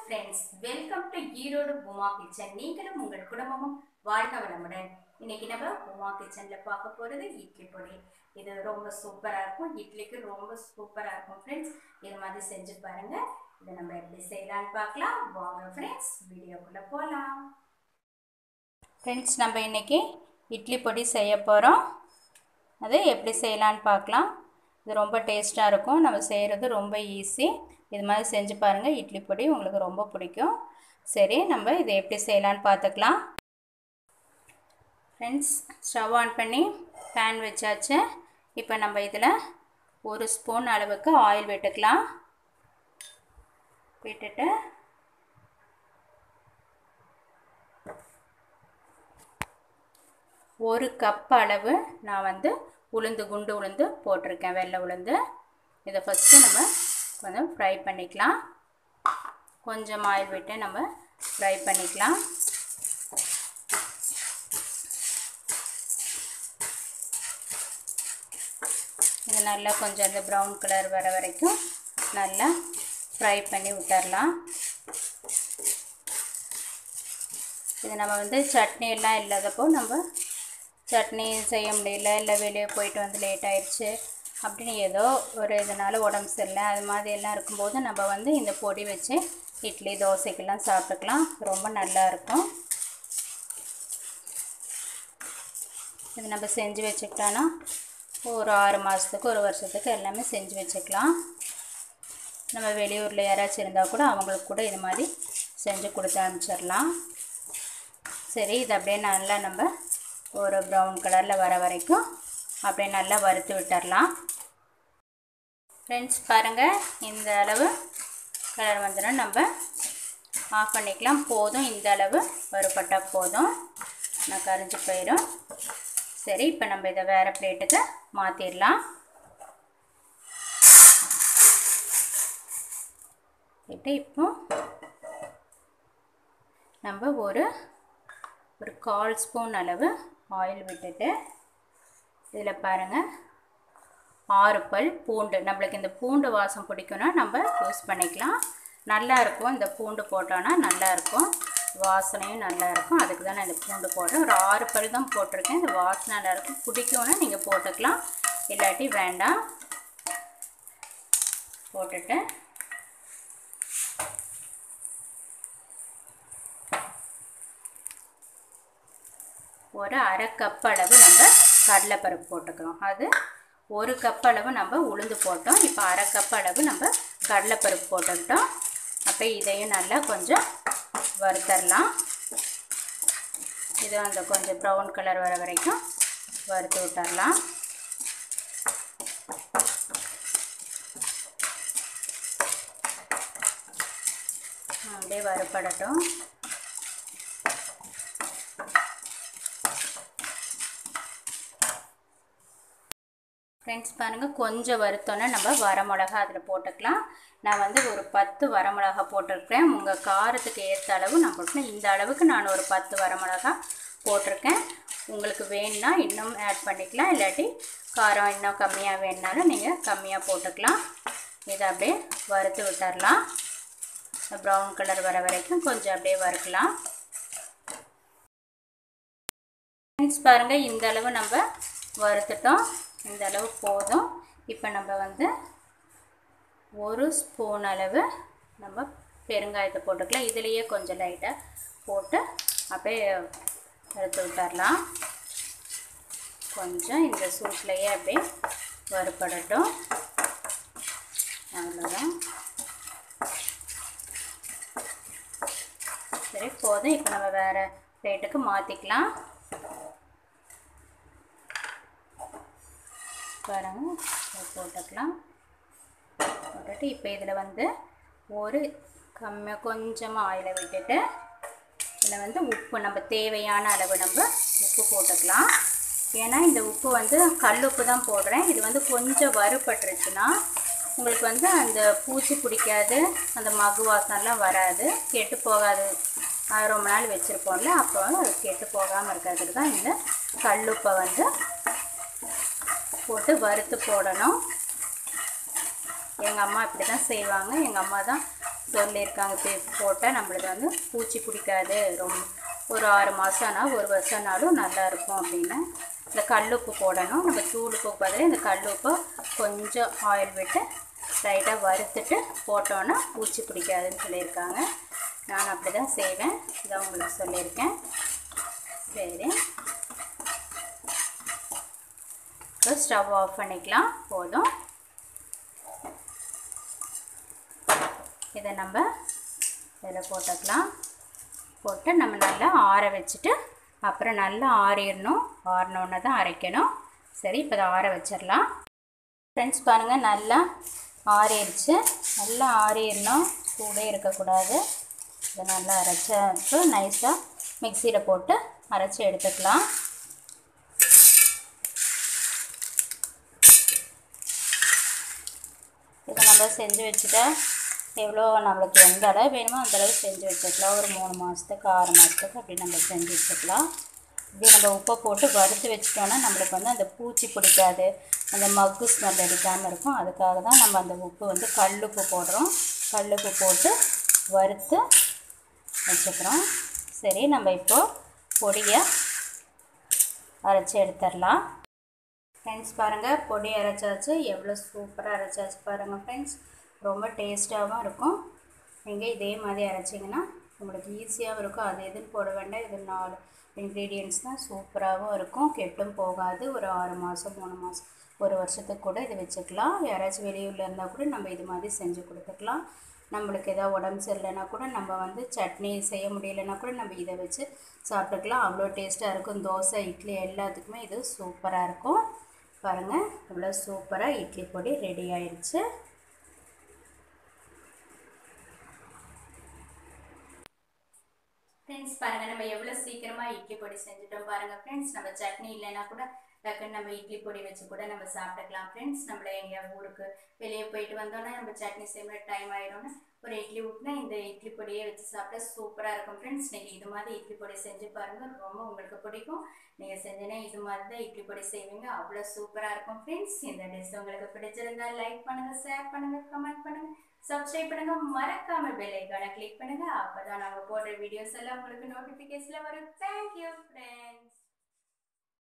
friends welcome to Erode Uma kitchen நீங்களும் உங்கள் குடும்பமும் வாழ்க வளமுடன் இன்னைக்கு நம்ம உமா கிச்சன்ல பார்க்க போறது இட்லி பொடி இது ரொம்ப சூப்பரா இருக்கும் இட்லிக்கு ரொம்ப சூப்பரா இருக்கும் ஃப்ரெண்ட்ஸ் இது மாதிரி செஞ்சு பாருங்க இதை நம்ம எப்படி செய்யலாம்னு பார்க்கலாம் வாங்க ஃப்ரெண்ட்ஸ் வீடியோக்குள்ள போகலாம் ஃப்ரெண்ட்ஸ் நம்ம இன்னைக்கு இட்லி பொடி செய்ய போகிறோம் அது எப்படி செய்யலான்னு பார்க்கலாம் இது ரொம்ப டேஸ்ட்டாக இருக்கும் நம்ம செய்கிறது ரொம்ப ஈஸி இது மாதிரி செஞ்சு பாருங்கள் இட்லி பொடி உங்களுக்கு ரொம்ப பிடிக்கும் சரி நம்ம இதை எப்படி செய்யலான்னு பார்த்துக்கலாம் ஃப்ரெண்ட்ஸ் ஸ்டவ் ஆன் பண்ணி பேன் வச்சாச்சு இப்போ நம்ம இதில் ஒரு ஸ்பூன் அளவுக்கு ஆயில் விட்டுக்கலாம் விட்டுட்டு ஒரு கப் அளவு நான் வந்து உளுந்து குண்டு உளுந்து போட்டிருக்கேன் வெள்ளை உளுந்து இதை ஃபஸ்ட்டு நம்ம கொஞ்சம் ஃப்ரை பண்ணிக்கலாம் கொஞ்சம் ஆயில் விட்டு நம்ம ஃப்ரை பண்ணிக்கலாம் இது நல்லா கொஞ்சம் அந்த ப்ரௌன் கலர் வர வரைக்கும் நல்லா ஃப்ரை பண்ணி விட்டுறலாம் இது நம்ம வந்து சட்னி எல்லாம் இல்லாதப்போ நம்ம சட்னி செய்ய முடியல இல்லை வெளியே போயிட்டு வந்து லேட் ஆயிடுச்சு அப்படின்னு ஏதோ ஒரு இதனால் உடம்பு சரியில்லை அது மாதிரி எல்லாம் இருக்கும்போது நம்ம வந்து இந்த பொடி வச்சு இட்லி தோசைக்கெல்லாம் சாப்பிட்டுக்கலாம் ரொம்ப நல்லா இருக்கும் இது நம்ம செஞ்சு வச்சுக்கிட்டோன்னா ஒரு ஆறு மாதத்துக்கு ஒரு வருஷத்துக்கு எல்லாமே செஞ்சு வச்சுக்கலாம் நம்ம வெளியூரில் யாராச்சும் இருந்தால் கூட அவங்களுக்கு கூட இது மாதிரி செஞ்சு கொடுத்து அனுப்பிச்சிடலாம் சரி இது அப்படியே நல்லா நம்ம ஒரு ப்ரௌன் கலரில் வர வரைக்கும் அப்படியே நல்லா வறுத்து விட்டுறலாம் ஃப்ரெண்ட்ஸ் பாருங்கள் இந்த அளவு கலர் வந்துடும் நம்ம ஆஃப் பண்ணிக்கலாம் போதும் இந்த அளவு வறுபட்டால் போதும் நான் கரைஞ்சி போயிடும் சரி இப்போ நம்ம இதை வேறு பிளேட்டுக்கு மாற்றிடலாம் இப்போ இப்போ நம்ம ஒரு ஒரு கால் ஸ்பூன் அளவு ஆயில் விட்டுட்டு இதில் பாருங்கள் ஆறு பல் பூண்டு நம்மளுக்கு இந்த பூண்டு வாசம் பிடிக்கும்னா நம்ம யூஸ் பண்ணிக்கலாம் நல்லா இருக்கும் இந்த பூண்டு போட்டோன்னா நல்லா இருக்கும் வாசனையும் நல்லா இருக்கும் அதுக்கு தான் நான் இந்த பூண்டு போடுறேன் ஒரு ஆறு பல் தான் போட்டிருக்கேன் இந்த வாசனை நல்லா இருக்கும் பிடிக்கும்னா நீங்கள் போட்டுக்கலாம் இல்லாட்டி வேண்டாம் போட்டுட்டு ஒரு அரை கப் அளவு நம்ம கடலைப்பருப்பு போட்டுக்கிறோம் அது ஒரு கப் அளவு நம்ம உளுந்து போட்டோம் இப்போ அரை கப் அளவு நம்ம கடலைப்பருப்பு போட்டுக்கிட்டோம் அப்போ இதையும் நல்லா கொஞ்சம் வறுத்தரலாம் இது அந்த கொஞ்சம் ப்ரௌன் கலர் வர வரைக்கும் வறுத்து விட்டுறலாம் அப்படியே வறுப்படட்டும் ஃப்ரெண்ட்ஸ் பாருங்கள் கொஞ்சம் வறுத்தோன்னே நம்ம வரமிளகா அதில் போட்டுக்கலாம் நான் வந்து ஒரு பத்து வரமிளகா போட்டிருக்கேன் உங்கள் காரத்துக்கு ஏற்ற அளவு நான் போட்டுக்கேன் இந்த அளவுக்கு நான் ஒரு பத்து வரமிளகா போட்டிருக்கேன் உங்களுக்கு வேணும்னா இன்னும் ஆட் பண்ணிக்கலாம் இல்லாட்டி காரம் இன்னும் கம்மியாக வேணுனாலும் நீங்கள் கம்மியாக போட்டுக்கலாம் இதை அப்படியே வறுத்து விட்டுறலாம் ப்ரௌன் கலர் வர வரைக்கும் கொஞ்சம் அப்படியே வறுக்கலாம் ஃப்ரெண்ட்ஸ் பாருங்கள் இந்த அளவு நம்ம வறுத்துட்டோம் இந்த அளவு போதும் இப்போ நம்ம வந்து ஒரு ஸ்பூன் அளவு நம்ம பெருங்காயத்தை போட்டுக்கலாம் இதுலேயே கொஞ்சம் லைட்டாக போட்டு அப்படியே எடுத்து விட்டுறலாம் கொஞ்சம் இந்த சூட்லேயே அப்படியே வறுப்படட்டும் அவ்வளோதான் சரி போதும் இப்போ நம்ம வேறு பிளேட்டுக்கு மாற்றிக்கலாம் பாருங்க போட்டுக்கலாம் போட்டுட்டு இப்போ இதில் வந்து ஒரு கம்மியாக கொஞ்சமாக ஆயிலை விட்டுட்டு இதில் வந்து உப்பு நம்ம தேவையான அளவு நம்ம உப்பு போட்டுக்கலாம் ஏன்னா இந்த உப்பு வந்து கல் உப்பு தான் போடுறேன் இது வந்து கொஞ்சம் வறுபட்டுருச்சுன்னா உங்களுக்கு வந்து அந்த பூச்சி பிடிக்காது அந்த மகு வாசம்லாம் வராது கெட்டு போகாது ரொம்ப நாள் வச்சுருப்போம்ல அப்போ அது கெட்டு போகாமல் இருக்கிறதுக்கு தான் இந்த கல்லுப்பை வந்து போட்டு வறுத்து போடணும் எங்கள் அம்மா இப்படி தான் செய்வாங்க எங்கள் அம்மா தான் சொல்லியிருக்காங்க இப்போ போட்டால் நம்மளுக்கு வந்து பூச்சி பிடிக்காது ரொம்ப ஒரு ஆறு மாதம் ஆனால் ஒரு வருஷம் ஆனாலும் நல்லாயிருக்கும் அப்படின்னு இந்த கல்லுப்பு போடணும் நம்ம தூளுப்பு பதிலாக இந்த கல்லுப்பை கொஞ்சம் ஆயில் விட்டு லைட்டாக வறுத்துட்டு போட்டோன்னா பூச்சி பிடிக்காதுன்னு சொல்லியிருக்காங்க நான் அப்படி தான் செய்வேன் இதை உங்களுக்கு சொல்லியிருக்கேன் சரி இப்போ ஸ்டவ் ஆஃப் பண்ணிக்கலாம் போதும் இதை நம்ம இதில் போட்டுக்கலாம் போட்டு நம்ம நல்லா ஆற வச்சுட்டு அப்புறம் நல்லா ஆறிடணும் ஆறினோடனே தான் அரைக்கணும் சரி இப்போ இதை ஆற வச்சிடலாம் ஃப்ரெண்ட்ஸ் பாருங்கள் நல்லா ஆறிடுச்சு நல்லா ஆறிடணும் சூடே இருக்கக்கூடாது இதை நல்லா அரைச்சப்போ நைஸாக மிக்சியில் போட்டு அரைச்சி எடுத்துக்கலாம் இதை நம்ம செஞ்சு வச்சுட்டா எவ்வளோ நம்மளுக்கு எந்த அளவு வேணுமோ அந்த அளவு செஞ்சு வச்சுக்கலாம் ஒரு மூணு மாதத்துக்கு ஆறு மாதத்துக்கு அப்படி நம்ம செஞ்சு வச்சுக்கலாம் இப்படி நம்ம உப்பை போட்டு வறுத்து வச்சிட்டோன்னா நம்மளுக்கு வந்து அந்த பூச்சி பிடிக்காது அந்த மக்கு ஸ்மெல் அடிக்காமல் இருக்கும் அதுக்காக தான் நம்ம அந்த உப்பு வந்து கல்லுப்பு போடுறோம் கல்லுப்பு போட்டு வறுத்து வச்சுக்கிறோம் சரி நம்ம இப்போது பொடியை அரைச்சி எடுத்துடலாம் ஃப்ரெண்ட்ஸ் பாருங்கள் பொடி அரைச்சாச்சு எவ்வளோ சூப்பராக அரைச்சாச்சு பாருங்கள் ஃப்ரெண்ட்ஸ் ரொம்ப டேஸ்ட்டாகவும் இருக்கும் நீங்கள் இதே மாதிரி அரைச்சிங்கன்னா உங்களுக்கு ஈஸியாகவும் இருக்கும் அது எதுன்னு போட வேண்டாம் இது நாலு இன்க்ரீடியன்ட்ஸ் தான் சூப்பராகவும் இருக்கும் கெட்டும் போகாது ஒரு ஆறு மாதம் மூணு மாதம் ஒரு வருஷத்துக்கு கூட இது வச்சுக்கலாம் யாராச்சும் வெளியூரில் இருந்தால் கூட நம்ம இது மாதிரி செஞ்சு கொடுத்துக்கலாம் நம்மளுக்கு எதாவது உடம்பு சரியில்லைனா கூட நம்ம வந்து சட்னி செய்ய முடியலைன்னா கூட நம்ம இதை வச்சு சாப்பிட்டுக்கலாம் அவ்வளோ டேஸ்ட்டாக இருக்கும் தோசை இட்லி எல்லாத்துக்குமே இது சூப்பராக இருக்கும் பாருங்கள் இவ்வளோ சூப்பராக இட்லி பொடி ரெடி ஆயிடுச்சு ஃப்ரெண்ட்ஸ் பாருங்கள் நம்ம எவ்வளோ சீக்கிரமாக இட்லி பொடி செஞ்சுட்டோம் பாருங்கள் ஃப்ரெண்ட்ஸ் நம்ம சட்னி இல்லைன்னா கூட டக்குன்னு நம்ம இட்லி பொடி வச்சு கூட நம்ம சாப்பிட்டுக்கலாம் ஃப்ரெண்ட்ஸ் நம்மள எங்கேயாவது ஊருக்கு வெளியே போயிட்டு வந்தோன்னா நம்ம சட்னி செய்ய டைம் ஆயிடும்னா ஒரு இட்லி ஊட்டினா இந்த இட்லி பொடியை வச்சு சாப்பிட்டா சூப்பராக இருக்கும் ஃப்ரெண்ட்ஸ் நீங்கள் இது மாதிரி இட்லி பொடி செஞ்சு பாருங்கள் ரொம்ப உங்களுக்கு பிடிக்கும் நீங்கள் செஞ்சீங்கன்னா இது மாதிரி தான் இட்லி பொடி செய்வீங்க அவ்வளோ சூப்பராக இருக்கும் ஃப்ரெண்ட்ஸ் இந்த டிஷ் உங்களுக்கு பிடிச்சிருந்தா லைக் பண்ணுங்கள் ஷேர் பண்ணுங்கள் கமெண்ட் பண்ணுங்கள் சப்ஸ்கிரைப் பண்ணுங்க மறக்காம பெல் ஐக்கானை கிளிக் பண்ணுங்க அப்பதான் நாங்க போடுற வீடியோஸ் எல்லாம் உங்களுக்கு நோட்டிபிகேஷன்ல வரும் தேங்க்யூ ஃப்ரெண்ட்ஸ்